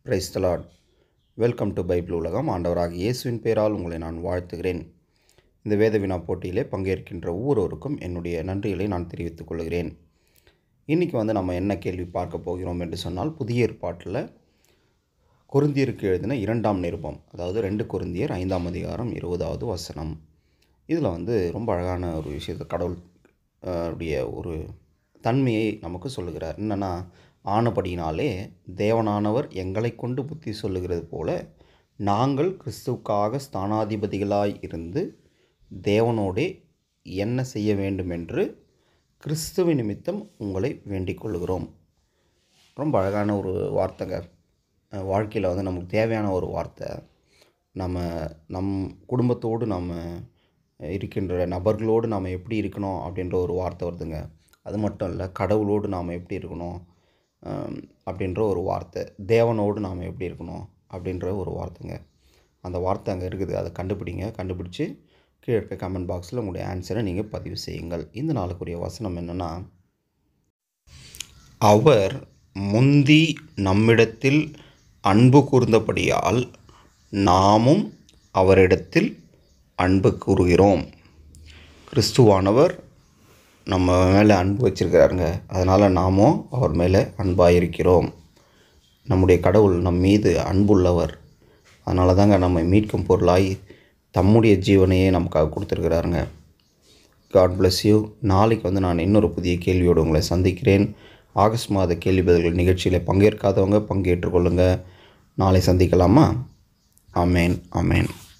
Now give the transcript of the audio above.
price the Lord welcome to Bible உலகம் ஆண்டவராக இயேசுவின் பேரால் உங்களை நான் வாழ்த்துகிறேன் இந்த வேத வினா போட்டியிலே பங்கேற்கின்ற ஒவ்வொருவருக்கும் என்னுடைய நன்றிகளை நான் தெரிவித்துக் கொள்கிறேன் இன்றைக்கி வந்து நம்ம என்ன கேள்வி பார்க்க போகிறோம் என்று சொன்னால் புதிய ஏற்பாட்டில் கொருந்தியருக்கு எழுதின இரண்டாம் நிருபம் அதாவது ரெண்டு கொருந்தியர் ஐந்தாம் அதிகாரம் இருபதாவது வசனம் இதில் வந்து ரொம்ப அழகான ஒரு விஷயத்தை கடவுள் அஹ், உடைய ஒரு தன்மையை நமக்கு சொல்லுகிறார் என்னென்னா ஆனபடினாலே தேவனானவர் எங்களை கொண்டு புத்தி சொல்லுகிறது போல நாங்கள் கிறிஸ்துவுக்காக ஸ்தானாதிபதிகளாய் இருந்து தேவனோடே என்ன செய்ய வேண்டும் என்று கிறிஸ்துவ நிமித்தம் உங்களை வேண்டிக் கொள்கிறோம் ரொம்ப அழகான ஒரு வார்த்தைங்க வாழ்க்கையில் வந்து நமக்கு தேவையான ஒரு வார்த்தை நம்ம நம் குடும்பத்தோடு நம்ம இருக்கின்ற நபர்களோடு நாம் எப்படி இருக்கணும் அப்படின்ற ஒரு வார்த்தை வருதுங்க அது மட்டும் இல்லை கடவுளோடு நாம் எப்படி இருக்கணும் ஆம், அப்படின்ற ஒரு வார்த்தை தேவனோடு நாம் எப்படி இருக்கணும் அப்படின்ற ஒரு வார்த்தைங்க அந்த வார்த்தை அங்கே இருக்குது அதை கண்டுபிடிங்க கண்டுபிடிச்சி கீழே இருக்க கமெண்ட் பாக்ஸில் உங்களுடைய ஆன்சரை நீங்கள் பதிவு செய்யுங்கள் இந்த நாளுக்குரிய வசனம் என்னென்னா அவர் முந்தி நம்மிடத்தில் அன்பு கூர்ந்தபடியால் நாமும் அவரிடத்தில் அன்பு கூறுகிறோம் கிறிஸ்துவானவர் நம்ம மேலே அன்பு வச்சிருக்கிறாருங்க அதனால் நாமும் அவர் மேலே அன்பாக இருக்கிறோம் நம்முடைய கடவுள் நம் மீது அன்புள்ளவர் அதனால தாங்க நம்மை மீட்கும் பொருளாய் தம்முடைய ஜீவனையே நமக்காக கொடுத்துருக்கிறாருங்க காட் bless யூ நாளைக்கு வந்து நான் இன்னொரு புதிய கேள்வியோடு உங்களை சந்திக்கிறேன் ஆகஸ்ட் மாத கேள்வி பதில்கள் நிகழ்ச்சியில் பங்கேற்காதவங்க பங்கேற்றுக்கொள்ளுங்க நாளை சந்திக்கலாமா ஆமேன் ஆமேன்